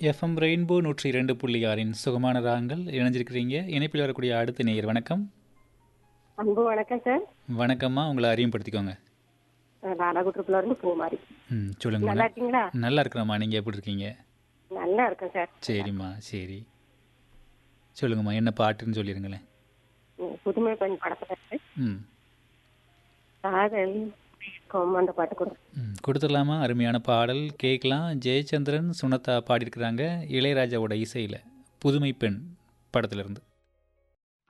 FM rainbow நூற்றி இரண்டு புள்ளி ஆறின் சுகமான ராகங்கள் இணைஞ்சிருக்கிறீங்க இணைப்பில் வரக்கூடிய அடுத்த நேயர் வணக்கம் அன்பு வணக்கம் சார் வணக்கம்மா உங்களை அறிமுகப்படுத்திக்கோங்க நாடாகுற்றத்துல இருந்து பூமாரி ம் சொல்லுங்கம்மா நல்லா இருக்கீங்களா நல்லா இருக்கிறோம்மா நீங்கள் எப்படி இருக்கீங்க நல்லா இருக்கேன் சார் சரிம்மா சரி சொல்லுங்கம்மா என்ன பாட்டுன்னு சொல்லிடுங்களேன் ம், புதுமை பெண் படத்துல இருக்கு. ம் காதல் மயக்கம் அந்த பாட்டு கூட ம் கொடுத்துடலாமா அருமையான பாடல் கேட்கலாம் ஜெயச்சந்திரன் சுனதா பாடியிருக்கிறாங்க இளையராஜாவோட இசையில் புதுமை பெண் படத்துலேருந்து